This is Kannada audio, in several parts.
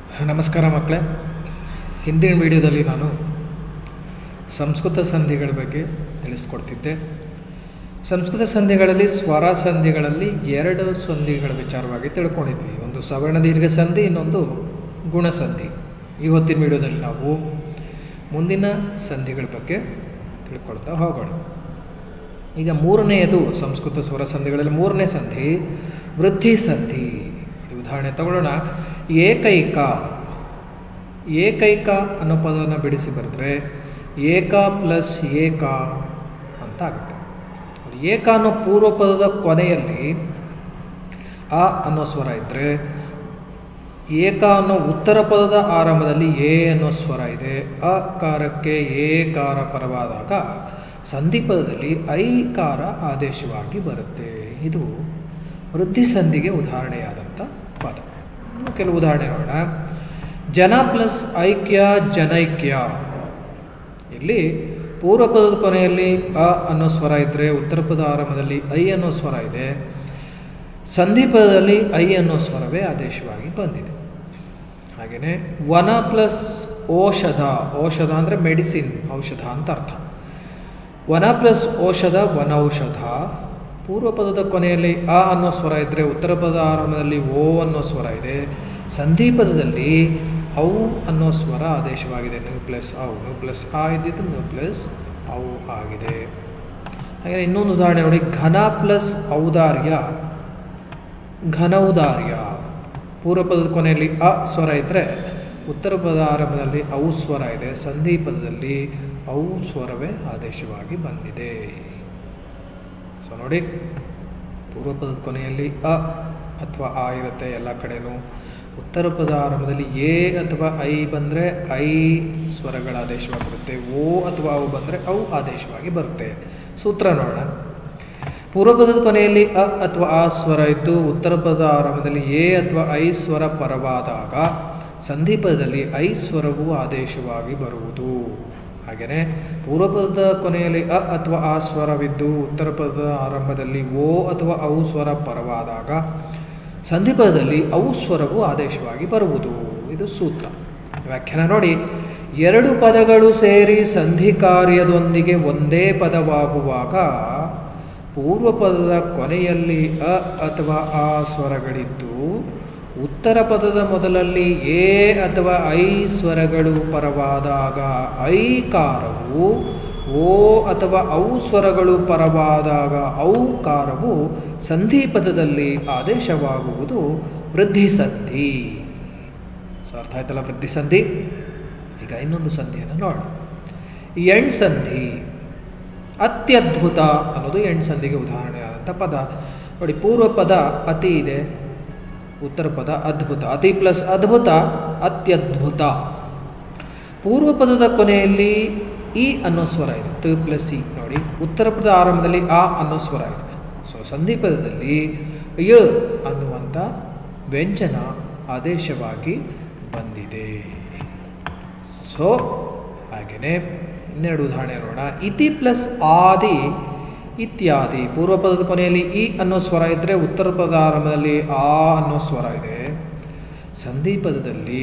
ನಮಸ್ಕಾರ ಮಕ್ಕಳೇ ಹಿಂದಿನ ವಿಡಿಯೋದಲ್ಲಿ ನಾನು ಸಂಸ್ಕೃತ ಸಂಧಿಗಳ ಬಗ್ಗೆ ತಿಳಿಸ್ಕೊಡ್ತಿದ್ದೆ ಸಂಸ್ಕೃತ ಸಂಧಿಗಳಲ್ಲಿ ಸ್ವರ ಸಂಧಿಗಳಲ್ಲಿ ಎರಡು ಸಂಧಿಗಳ ವಿಚಾರವಾಗಿ ತಿಳ್ಕೊಂಡಿದ್ವಿ ಒಂದು ಸವರ್ಣ ದೀರ್ಘ ಸಂಧಿ ಇನ್ನೊಂದು ಗುಣಸಂಧಿ ಇವತ್ತಿನ ವಿಡಿಯೋದಲ್ಲಿ ನಾವು ಮುಂದಿನ ಸಂಧಿಗಳ ಬಗ್ಗೆ ತಿಳ್ಕೊಳ್ತಾ ಹೋಗೋಣ ಈಗ ಮೂರನೆಯದು ಸಂಸ್ಕೃತ ಸ್ವರ ಸಂಧಿಗಳಲ್ಲಿ ಮೂರನೇ ಸಂಧಿ ವೃದ್ಧಿ ಸಂಧಿ ಈ ಉದಾಹರಣೆ ತಗೊಳ್ಳೋಣ ಏಕೈಕ ಏಕೈಕ ಅನ್ನೋ ಪದವನ್ನು ಬಿಡಿಸಿ ಬರೆದ್ರೆ ಏಕ ಪ್ಲಸ್ ಏಕ ಅಂತ ಆಗುತ್ತೆ ಏಕ ಅನ್ನೋ ಪೂರ್ವ ಪದದ ಕೊನೆಯಲ್ಲಿ ಅ ಅನ್ನೋ ಸ್ವರ ಇದ್ದರೆ ಏಕ ಅನ್ನೋ ಉತ್ತರ ಪದದ ಆರಂಭದಲ್ಲಿ ಎ ಅನ್ನೋ ಸ್ವರ ಇದೆ ಅಕಾರಕ್ಕೆ ಏಕಾರ ಪರವಾದಾಗ ಸಂಧಿ ಪದದಲ್ಲಿ ಐಕಾರ ಆದೇಶವಾಗಿ ಬರುತ್ತೆ ಇದು ವೃದ್ಧಿ ಸಂಧಿಗೆ ಉದಾಹರಣೆಯಾದಂಥ ಪದ ಇನ್ನು ಕೆಲವು ಉದಾಹರಣೆ ನೋಡೋಣ ಜನ ಪ್ಲಸ್ ಐಕ್ಯ ಜನೈಕ್ಯ ಇಲ್ಲಿ ಪೂರ್ವ ಪದದ ಕೊನೆಯಲ್ಲಿ ಅ ಅನ್ನೋ ಸ್ವರ ಇದ್ದರೆ ಉತ್ತರ ಪದ ಆರಂಭದಲ್ಲಿ ಐ ಅನ್ನೋ ಸ್ವರ ಇದೆ ಸಂಧಿ ಪದದಲ್ಲಿ ಐ ಅನ್ನೋ ಸ್ವರವೇ ಆದೇಶವಾಗಿ ಬಂದಿದೆ ಹಾಗೆಯೇ ವನ ಪ್ಲಸ್ ಔಷಧ ಔಷಧ ಅಂದರೆ ಮೆಡಿಸಿನ್ ಔಷಧ ಅಂತ ಅರ್ಥ ವನ ಪ್ಲಸ್ ಔಷಧ ವನೌಷಧ ಪೂರ್ವ ಪದದ ಕೊನೆಯಲ್ಲಿ ಅ ಅನ್ನೋ ಸ್ವರ ಇದ್ದರೆ ಉತ್ತರ ಪದ ಆರಂಭದಲ್ಲಿ ಓ ಅನ್ನೋ ಸ್ವರ ಇದೆ ಸಂಧಿ ಪದದಲ್ಲಿ ಔ ಅನ್ನೋ ಸ್ವರ ಆದೇಶವಾಗಿದೆ ನ್ಯೂ ಪ್ಲಸ್ ಔ ನ್ಯೂ ಪ್ಲಸ್ ಆ ಇದ್ದಿದ್ದು ನ್ಯೂ ಪ್ಲಸ್ ಔ ಆಗಿದೆ ಹಾಗೆ ಇನ್ನೊಂದು ಉದಾಹರಣೆ ನೋಡಿ ಘನ ಪ್ಲಸ್ ಔದಾರ್ಯ ಘನೌದಾರ್ಯ ಪೂರ್ವ ಪದದ ಕೊನೆಯಲ್ಲಿ ಅ ಸ್ವರ ಇದ್ದರೆ ಉತ್ತರ ಪದ ಆರಂಭದಲ್ಲಿ ಔ ಸ್ವರ ಇದೆ ಸಂಧಿ ಪದದಲ್ಲಿ ಔ ಸ್ವರವೇ ಆದೇಶವಾಗಿ ಬಂದಿದೆ ಸೊ ನೋಡಿ ಪೂರ್ವ ಪದದ ಕೊನೆಯಲ್ಲಿ ಅ ಅಥವಾ ಆ ಇರುತ್ತೆ ಎಲ್ಲ ಕಡೆನೂ ಉತ್ತರ ಪದ ಆರಂಭದಲ್ಲಿ ಎ ಅಥವಾ ಐ ಬಂದರೆ ಐ ಸ್ವರಗಳ ಆದೇಶವಾಗಿ ಬರುತ್ತೆ ಓ ಅಥವಾ ಅವು ಬಂದರೆ ಅವು ಆದೇಶವಾಗಿ ಬರುತ್ತೆ ಸೂತ್ರ ನೋಡೋಣ ಪೂರ್ವ ಪದದ ಕೊನೆಯಲ್ಲಿ ಅ ಅಥವಾ ಆ ಸ್ವರ ಇದ್ದು ಉತ್ತರ ಪದದ ಆರಂಭದಲ್ಲಿ ಎ ಅಥವಾ ಐ ಸ್ವರ ಪರವಾದಾಗ ಸಂಧಿ ಪದದಲ್ಲಿ ಐ ಸ್ವರವು ಆದೇಶವಾಗಿ ಬರುವುದು ಹಾಗೆಯೇ ಪೂರ್ವ ಪದದ ಕೊನೆಯಲ್ಲಿ ಅ ಅಥವಾ ಆ ಸ್ವರವಿದ್ದು ಉತ್ತರ ಪದದ ಆರಂಭದಲ್ಲಿ ಓ ಅಥವಾ ಔ ಸ್ವರ ಪರವಾದಾಗ ಸಂಧಿ ಪದದಲ್ಲಿ ಔ ಸ್ವರವು ಆದೇಶವಾಗಿ ಬರುವುದು ಇದು ಸೂತ್ರ ವ್ಯಾಖ್ಯಾನ ನೋಡಿ ಎರಡು ಪದಗಳು ಸೇರಿ ಸಂಧಿ ಕಾರ್ಯದೊಂದಿಗೆ ಒಂದೇ ಪದವಾಗುವಾಗ ಪೂರ್ವ ಪದದ ಕೊನೆಯಲ್ಲಿ ಅ ಅಥವಾ ಆ ಸ್ವರಗಳಿದ್ದು ಉತ್ತರ ಪದದ ಮೊದಲಲ್ಲಿ ಎ ಅಥವಾ ಐ ಸ್ವರಗಳು ಪರವಾದಾಗ ಐಕಾರವು ಓ ಅಥವಾ ಔ ಸ್ವರಗಳು ಪರವಾದಾಗ ಔಕಾರವು ಸಂಧಿ ಪದದಲ್ಲಿ ಆದೇಶವಾಗುವುದು ವೃದ್ಧಿ ಸಂಧಿ ಸೊ ಅರ್ಥ ಆಯ್ತಲ್ಲ ವೃದ್ಧಿ ಸಂಧಿ ಈಗ ಇನ್ನೊಂದು ಸಂಧಿಯನ್ನು ನೋಡೋಣ ಎಣ್ ಸಂಧಿ ಅತ್ಯದ್ಭುತ ಅನ್ನೋದು ಎಣ್ ಸಂಧಿಗೆ ಉದಾಹರಣೆ ಆದಂಥ ಪದ ನೋಡಿ ಪೂರ್ವ ಪದ ಅತಿ ಇದೆ ಉತ್ತರ ಪದ ಅದ್ಭುತ ಅತಿ ಪ್ಲಸ್ ಅದ್ಭುತ ಅತ್ಯದ್ಭುತ ಪೂರ್ವ ಪದದ ಕೊನೆಯಲ್ಲಿ ಇ ಅನ್ನೋ ಸ್ವರ ಇದೆ ತ ಪ್ಲಸ್ ಇ ನೋಡಿ ಉತ್ತರ ಪದ ಆರಂಭದಲ್ಲಿ ಆ ಅನ್ನೋ ಸ್ವರ ಇದೆ ಸೊ ಸಂಧಿ ಪದದಲ್ಲಿ ಯ ಅನ್ನುವಂಥ ವ್ಯಂಜನ ಆದೇಶವಾಗಿ ಬಂದಿದೆ ಸೊ ಹಾಗೆಯೇ ಇನ್ನೆರಡು ಉದಾಹರಣೆ ನೋಡೋಣ ಇತಿ ಪ್ಲಸ್ ಆದಿ ಇತ್ಯಾದಿ ಪೂರ್ವ ಪದದ ಕೊನೆಯಲ್ಲಿ ಇ ಅನ್ನೋ ಸ್ವರ ಇದ್ದರೆ ಉತ್ತರ ಪದ ಆರಂಭದಲ್ಲಿ ಆ ಅನ್ನೋ ಸ್ವರ ಇದೆ ಸಂಧಿ ಪದದಲ್ಲಿ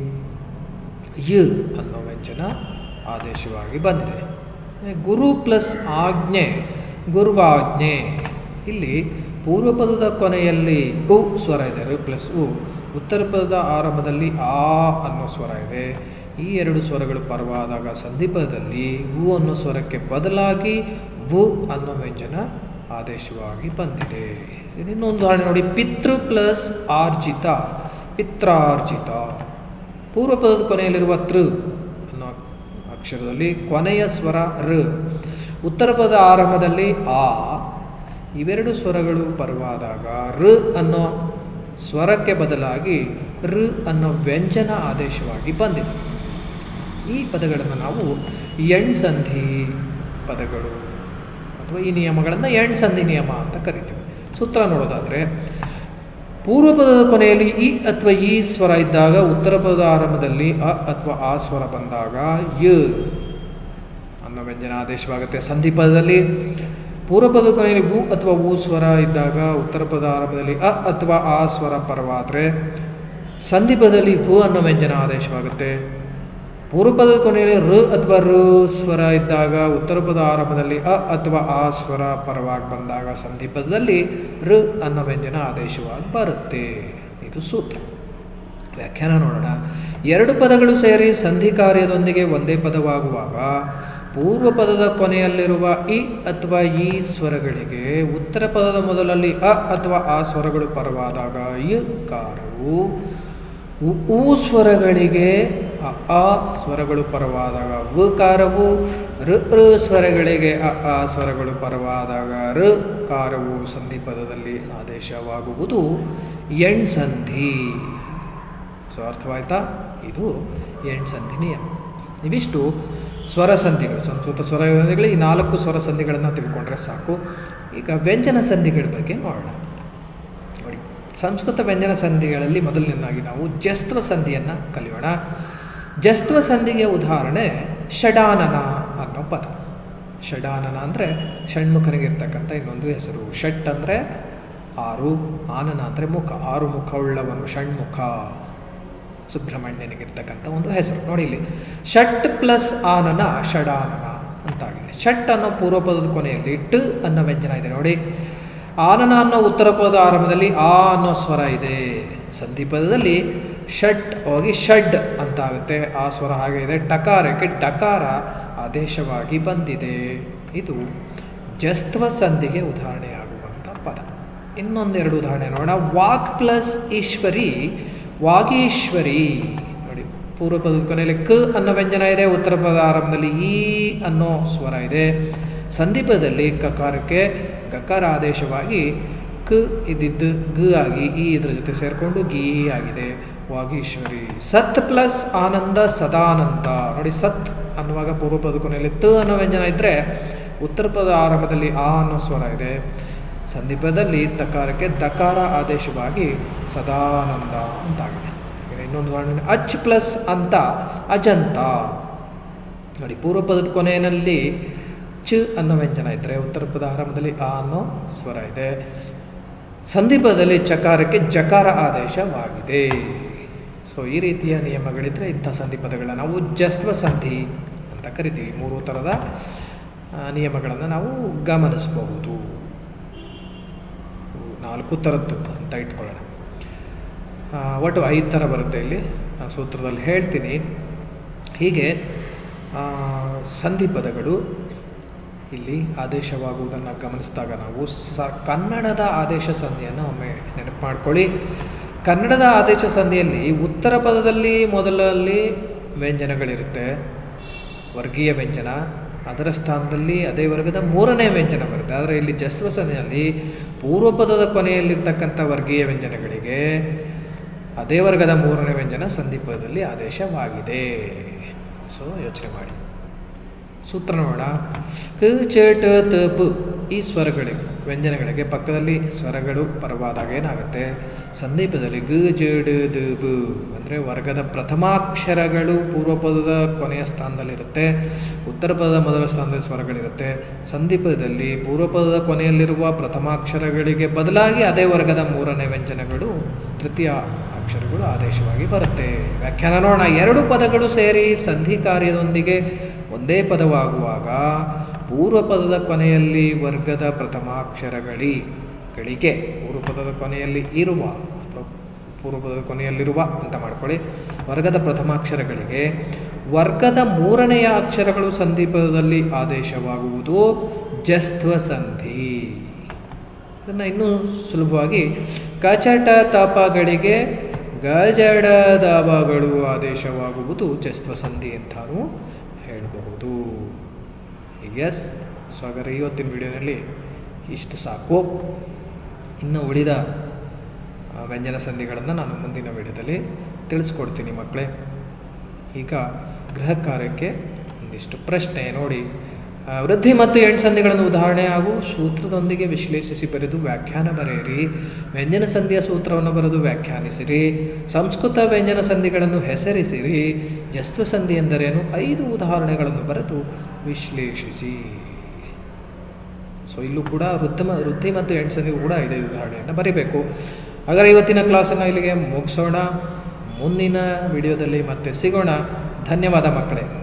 ಯ ಅನ್ನೋ ವ್ಯಂಜನ ಆದೇಶವಾಗಿ ಬಂದಿದೆ ಗುರು ಪ್ಲಸ್ ಆಜ್ಞೆ ಗುರುವಾಜ್ಞೆ ಇಲ್ಲಿ ಪೂರ್ವ ಪದದ ಕೊನೆಯಲ್ಲಿ ಉ ಸ್ವರ ಇದೆ ರು ಪ್ಲಸ್ ಉ ಉತ್ತರ ಪದದ ಆರಂಭದಲ್ಲಿ ಆ ಅನ್ನೋ ಸ್ವರ ಇದೆ ಈ ಎರಡು ಸ್ವರಗಳು ಪರವಾದಾಗ ಸಂಧಿಪದದಲ್ಲಿ ಉ ಅನ್ನೋ ಸ್ವರಕ್ಕೆ ಬದಲಾಗಿ ವು ಅನ್ನೋ ವ್ಯಂಜನ ಆದೇಶವಾಗಿ ಬಂದಿದೆ ಇನ್ನೊಂದು ಉದಾಹರಣೆ ನೋಡಿ ಪಿತೃ ಪ್ಲಸ್ ಆರ್ಜಿತ ಪಿತ್ರಾರ್ಜಿತ ಪೂರ್ವ ಪದದ ಕೊನೆಯಲ್ಲಿರುವ ತೃ ಅನ್ನೋ ಅಕ್ಷರದಲ್ಲಿ ಕೊನೆಯ ಸ್ವರ ಋ ಉತ್ತರ ಪದ ಆರಂಭದಲ್ಲಿ ಆ ಇವೆರಡು ಸ್ವರಗಳು ಪರವಾದಾಗ ಋ ಅನ್ನೋ ಸ್ವರಕ್ಕೆ ಬದಲಾಗಿ ಋ ಅನ್ನೋ ವ್ಯಂಜನ ಆದೇಶವಾಗಿ ಬಂದಿದೆ ಈ ಪದಗಳನ್ನು ನಾವು ಎಣ್ ಸಂಧಿ ಪದಗಳು ಅಥವಾ ಈ ನಿಯಮಗಳನ್ನು ಎಣ್ ಸಂಧಿ ನಿಯಮ ಅಂತ ಕರಿತೀವಿ ಸೂತ್ರ ನೋಡೋದಾದರೆ ಪೂರ್ವ ಪದದ ಕೊನೆಯಲ್ಲಿ ಇ ಅಥವಾ ಈ ಸ್ವರ ಇದ್ದಾಗ ಉತ್ತರ ಪದದ ಆರಂಭದಲ್ಲಿ ಅ ಅಥವಾ ಆ ಸ್ವರ ಬಂದಾಗ ಯ ಅನ್ನೋ ವ್ಯಂಜನ ಆದೇಶವಾಗುತ್ತೆ ಸಂಧಿ ಪದದಲ್ಲಿ ಪೂರ್ವ ಪದ ಕೊನೆಯಲ್ಲಿ ಉ ಅಥವಾ ಉ ಸ್ವರ ಇದ್ದಾಗ ಉತ್ತರ ಪದ ಆರಂಭದಲ್ಲಿ ಅ ಅಥವಾ ಆ ಸ್ವರ ಪರವಾದರೆ ಸಂಧಿಪದದಲ್ಲಿ ವ ಅನ್ನೋ ವ್ಯಂಜನ ಆದೇಶವಾಗುತ್ತೆ ಪೂರ್ವಪದದ ಕೊನೆಯಲ್ಲಿ ರ ಅಥವಾ ಋ ಸ್ವರ ಇದ್ದಾಗ ಉತ್ತರ ಪದ ಆರಂಭದಲ್ಲಿ ಅ ಅಥವಾ ಆ ಸ್ವರ ಪರವಾಗಿ ಬಂದಾಗ ಸಂಧಿಪದದಲ್ಲಿ ಋ ಅನ್ನೋ ವ್ಯಂಜನ ಆದೇಶವಾಗಿ ಬರುತ್ತೆ ಇದು ಸೂತ್ರ ವ್ಯಾಖ್ಯಾನ ನೋಡೋಣ ಎರಡು ಪದಗಳು ಸೇರಿ ಸಂಧಿ ಕಾರ್ಯದೊಂದಿಗೆ ಒಂದೇ ಪದವಾಗುವಾಗ ಪೂರ್ವ ಪದದ ಕೊನೆಯಲ್ಲಿರುವ ಇ ಅಥವಾ ಈ ಸ್ವರಗಳಿಗೆ ಉತ್ತರ ಪದದ ಮೊದಲಲ್ಲಿ ಅ ಅಥವಾ ಆ ಸ್ವರಗಳು ಪರವಾದಾಗ ಇ ಕಾರವು ಉ ಊ ಸ್ವರಗಳಿಗೆ ಅ ಆ ಸ್ವರಗಳು ಪರವಾದಾಗ ವ ಕಾರವು ಋ ಋ ಸ್ವರಗಳಿಗೆ ಅ ಆ ಸ್ವರಗಳು ಪರವಾದಾಗ ಋ ಕಾರವು ಸಂಧಿ ಪದದಲ್ಲಿ ಆದೇಶವಾಗುವುದು ಎಣ್ ಸಂಧಿ ಸೊ ಅರ್ಥವಾಯ್ತಾ ಇದು ಎಂಟು ಸಂಧಿ ನಿಯಮ ಇವಿಷ್ಟು ಸ್ವರ ಸಂಧಿಗಳು ಸಂಸ್ಕೃತ ಸ್ವರ ಸಂಧಿಗಳು ಈ ನಾಲ್ಕು ಸ್ವರ ಸಂಧಿಗಳನ್ನು ತಿಳ್ಕೊಂಡ್ರೆ ಸಾಕು ಈಗ ವ್ಯಂಜನ ಸಂಧಿಗಳ ಬಗ್ಗೆ ನೋಡೋಣ ನೋಡಿ ಸಂಸ್ಕೃತ ವ್ಯಂಜನ ಸಂಧಿಗಳಲ್ಲಿ ಮೊದಲನೇದಾಗಿ ನಾವು ಜಸ್ತ್ವ ಸಂಧಿಯನ್ನು ಕಲಿಯೋಣ ಜಸ್ತ್ವ ಸಂಧಿಗೆ ಉದಾಹರಣೆ ಷಡಾನನ ಅನ್ನೋ ಪದ ಷಡಾನನ ಅಂದರೆ ಷಣ್ಮುಖನಿಗಿರ್ತಕ್ಕಂಥ ಇನ್ನೊಂದು ಹೆಸರು ಷಟ್ ಅಂದರೆ ಆರು ಆನನ ಅಂದರೆ ಮುಖ ಆರು ಮುಖವುಳ್ಳವನು ಷಣ್ಮುಖ ಸುಬ್ರಹ್ಮಣ್ಯನಿಗಿರ್ತಕ್ಕಂಥ ಒಂದು ಹೆಸರು ನೋಡಿ ಇಲ್ಲಿ ಷಟ್ ಪ್ಲಸ್ ಆನನ ಷಡಾನನ ಅಂತಾಗಿದೆ ಷಟ್ ಅನ್ನೋ ಪೂರ್ವ ಪದದ ಕೊನೆಯಲ್ಲಿ ಟ್ ಅನ್ನೋ ವ್ಯಂಜನ ಇದೆ ನೋಡಿ ಆನನ ಅನ್ನೋ ಉತ್ತರ ಪದದ ಆರಂಭದಲ್ಲಿ ಆ ಅನ್ನೋ ಸ್ವರ ಇದೆ ಸಂಧಿ ಪದದಲ್ಲಿ ಷಟ್ ಹೋಗಿ ಷಡ್ ಅಂತ ಆಗುತ್ತೆ ಆ ಸ್ವರ ಹಾಗೆ ಇದೆ ಟಕಾರಕ್ಕೆ ಟಕಾರ ಆದೇಶವಾಗಿ ಬಂದಿದೆ ಇದು ಜಸ್ತ್ವ ಸಂಧಿಗೆ ಉದಾಹರಣೆಯಾಗುವಂಥ ಪದ ಇನ್ನೊಂದೆರಡು ಉದಾಹರಣೆ ನೋಡೋಣ ವಾಕ್ ಪ್ಲಸ್ ಈಶ್ವರಿ ವಾಗೀಶ್ವರಿ ನೋಡಿ ಪೂರ್ವ ಪದದ ಕೊನೆಯಲ್ಲಿ ಕ ಅನ್ನೋ ವ್ಯಂಜನ ಇದೆ ಉತ್ತರ ಪದ ಆರಂಭದಲ್ಲಿ ಈ ಅನ್ನೋ ಸ್ವರ ಇದೆ ಸಂಧಿಪದಲ್ಲಿ ಕಕಾರಕ್ಕೆ ಗಕಾರ ಆದೇಶವಾಗಿ ಕ ಇದ್ದಿದ್ದು ಗ ಆಗಿ ಈ ಇದ್ರ ಜೊತೆ ಸೇರಿಕೊಂಡು ಗೀ ಆಗಿದೆ ವಾಗೀಶ್ವರಿ ಸತ್ ಪ್ಲಸ್ ಆನಂದ ಸದಾನಂದ ನೋಡಿ ಸತ್ ಅನ್ನುವಾಗ ಪೂರ್ವ ಪದ ಕೊನೆಯಲ್ಲಿ ತ ಅನ್ನೋ ವ್ಯಂಜನ ಇದ್ದರೆ ಉತ್ತರ ಪದ ಆರಂಭದಲ್ಲಿ ಆ ಅನ್ನೋ ಸ್ವರ ಇದೆ ಸಂಧಿಪದಲ್ಲಿ ತಕಾರಕ್ಕೆ ದಕಾರ ಆದೇಶವಾಗಿ ಸದಾನಂದ ಅಂತಾಗಿದೆ ಈಗ ಇನ್ನೊಂದು ಉದಾಹರಣೆ ಅಚ್ ಪ್ಲಸ್ ಅಂತ ಅಜಂತ ನೋಡಿ ಪೂರ್ವ ಪದದ ಕೊನೆಯಲ್ಲಿ ಚ ಅನ್ನೋ ವ್ಯಂಜನ ಇದ್ದರೆ ಉತ್ತರ ಪದ ಆರಂಭದಲ್ಲಿ ಆ ಅನ್ನೋ ಸ್ವರ ಇದೆ ಸಂಧಿಪದಲ್ಲಿ ಚಕಾರಕ್ಕೆ ಜಕಾರ ಆದೇಶವಾಗಿದೆ ಸೊ ಈ ರೀತಿಯ ನಿಯಮಗಳಿದ್ದರೆ ಇಂಥ ಸಂಧಿ ಪದಗಳನ್ನ ನಾವು ಜಸ್ತ್ವ ಸಂಧಿ ಅಂತ ಕರಿತೀವಿ ಮೂರು ಥರದ ನಿಯಮಗಳನ್ನು ನಾವು ಗಮನಿಸಬಹುದು ನಾಲ್ಕು ಥರದ್ದು ಅಂತ ಇಟ್ಕೊಳ್ಳೋಣ ಒಟ್ಟು ಐದು ಥರ ಬರುತ್ತೆ ಇಲ್ಲಿ ಸೂತ್ರದಲ್ಲಿ ಹೇಳ್ತೀನಿ ಹೀಗೆ ಸಂಧಿ ಪದಗಳು ಇಲ್ಲಿ ಆದೇಶವಾಗುವುದನ್ನು ಗಮನಿಸಿದಾಗ ನಾವು ಸ ಕನ್ನಡದ ಆದೇಶ ಸಂಧಿಯನ್ನು ಒಮ್ಮೆ ನೆನಪು ಮಾಡ್ಕೊಳ್ಳಿ ಕನ್ನಡದ ಆದೇಶ ಸಂಧಿಯಲ್ಲಿ ಉತ್ತರ ಪದದಲ್ಲಿ ಮೊದಲಲ್ಲಿ ವ್ಯಂಜನಗಳಿರುತ್ತೆ ವರ್ಗೀಯ ವ್ಯಂಜನ ಅದರ ಸ್ಥಾನದಲ್ಲಿ ಅದೇ ವರ್ಗದ ಮೂರನೇ ವ್ಯಂಜನ ಬರುತ್ತೆ ಆದರೆ ಇಲ್ಲಿ ಜಸ್ವ ಸಂಧಿಯಲ್ಲಿ ಪೂರ್ವ ಪದದ ಕೊನೆಯಲ್ಲಿರ್ತಕ್ಕಂಥ ವರ್ಗೀಯ ವ್ಯಂಜನಗಳಿಗೆ ಅದೇ ವರ್ಗದ ಮೂರನೇ ವ್ಯಂಜನ ಸಂಧಿಪದದಲ್ಲಿ ಆದೇಶವಾಗಿದೆ ಸೊ ಯೋಚನೆ ಮಾಡಿ ಸೂತ್ರ ನೋಡೋಣ ಕ ಚ ಟ ತ ಪ ಈ ಸ್ವರಗಳಿಗೆ ವ್ಯಂಜನಗಳಿಗೆ ಪಕ್ಕದಲ್ಲಿ ಸ್ವರಗಳು ಪರವಾದಾಗ ಏನಾಗುತ್ತೆ ಸಂದೀಪದಲ್ಲಿ ಗ ಜ ಡ ದ ಬ ಅಂದರೆ ವರ್ಗದ ಪ್ರಥಮಾಕ್ಷರಗಳು ಪೂರ್ವ ಪದದ ಕೊನೆಯ ಸ್ಥಾನದಲ್ಲಿರುತ್ತೆ ಉತ್ತರ ಪದದ ಮೊದಲ ಸ್ಥಾನದಲ್ಲಿ ಸ್ವರಗಳಿರುತ್ತೆ ಸಂದೀಪದಲ್ಲಿ ಪೂರ್ವ ಪದದ ಕೊನೆಯಲ್ಲಿರುವ ಪ್ರಥಮಾಕ್ಷರಗಳಿಗೆ ಬದಲಾಗಿ ಅದೇ ವರ್ಗದ ಮೂರನೇ ವ್ಯಂಜನಗಳು ತೃತೀಯ ಅಕ್ಷರಗಳು ಆದೇಶವಾಗಿ ಬರುತ್ತೆ ವ್ಯಾಖ್ಯಾನ ನೋಡೋಣ ಎರಡು ಪದಗಳು ಸೇರಿ ಸಂಧಿ ಕಾರ್ಯದೊಂದಿಗೆ ಒಂದೇ ಪದವಾಗುವಾಗ ಪೂರ್ವ ಪದದ ಕೊನೆಯಲ್ಲಿ ವರ್ಗದ ಪ್ರಥಮಾಕ್ಷರಗಳಿ ಗಳಿಗೆ ಪೂರ್ವ ಪದದ ಕೊನೆಯಲ್ಲಿ ಇರುವ ಅಥವಾ ಪೂರ್ವ ಪದದ ಕೊನೆಯಲ್ಲಿರುವ ಅಂತ ಮಾಡ್ಕೊಳ್ಳಿ ವರ್ಗದ ಪ್ರಥಮಾಕ್ಷರಗಳಿಗೆ ವರ್ಗದ ಮೂರನೆಯ ಅಕ್ಷರಗಳು ಸಂಧಿ ಪದದಲ್ಲಿ ಆದೇಶವಾಗುವುದು ಜಸ್ತ್ವ ಸಂಧಿ ಇದನ್ನು ಇನ್ನೂ ಸುಲಭವಾಗಿ ಕಚಟ ತಪಗಳಿಗೆ ಗಜಡ ದಾಬಗಳು ಆದೇಶವಾಗುವುದು ಜಸ್ತ್ವ ಸಂಧಿ ಅಂತಾನು ಹೇಳಬಹುದು ಎಸ್ ಸೊ ಹಾಗಾದ್ರೆ ಇವತ್ತಿನ ವಿಡಿಯೋನಲ್ಲಿ ಇಷ್ಟು ಸಾಕು ಇನ್ನು ಉಳಿದ ವ್ಯಂಜನ ಸಂಧಿಗಳನ್ನು ನಾನು ಮುಂದಿನ ವಿಡಿಯೋದಲ್ಲಿ ತಿಳಿಸ್ಕೊಡ್ತೀನಿ ಮಕ್ಕಳೇ ಈಗ ಗೃಹ ಕಾರ್ಯಕ್ಕೆ ಒಂದಿಷ್ಟು ಪ್ರಶ್ನೆ ನೋಡಿ ವೃದ್ಧಿ ಮತ್ತು ಎಂಟು ಸಂಧಿಗಳನ್ನು ಉದಾಹರಣೆ ಹಾಗೂ ಸೂತ್ರದೊಂದಿಗೆ ವಿಶ್ಲೇಷಿಸಿ ಬರೆದು ವ್ಯಾಖ್ಯಾನ ಬರೆಯಿರಿ ವ್ಯಂಜನ ಸಂಧಿಯ ಸೂತ್ರವನ್ನು ಬರೆದು ವ್ಯಾಖ್ಯಾನಿಸಿರಿ ಸಂಸ್ಕೃತ ವ್ಯಂಜನ ಸಂಧಿಗಳನ್ನು ಹೆಸರಿಸಿರಿ ಜಸ್ತ್ವ ಸಂಧಿ ಎಂದರೇನು ಐದು ಉದಾಹರಣೆಗಳನ್ನು ಬರೆದು ವಿಶ್ಲೇಷಿಸಿ ಸೊ ಇಲ್ಲೂ ಕೂಡ ವೃದ್ಧ ವೃದ್ಧಿ ಮತ್ತು ಎಂಟು ಸಂಧಿಗೂ ಕೂಡ ಐದೈದು ಉದಾಹರಣೆಯನ್ನು ಬರೀಬೇಕು ಹಾಗಾದರೆ ಇವತ್ತಿನ ಕ್ಲಾಸನ್ನು ಇಲ್ಲಿಗೆ ಮುಗಿಸೋಣ ಮುಂದಿನ ವಿಡಿಯೋದಲ್ಲಿ ಮತ್ತೆ ಸಿಗೋಣ ಧನ್ಯವಾದ ಮಕ್ಕಳೇ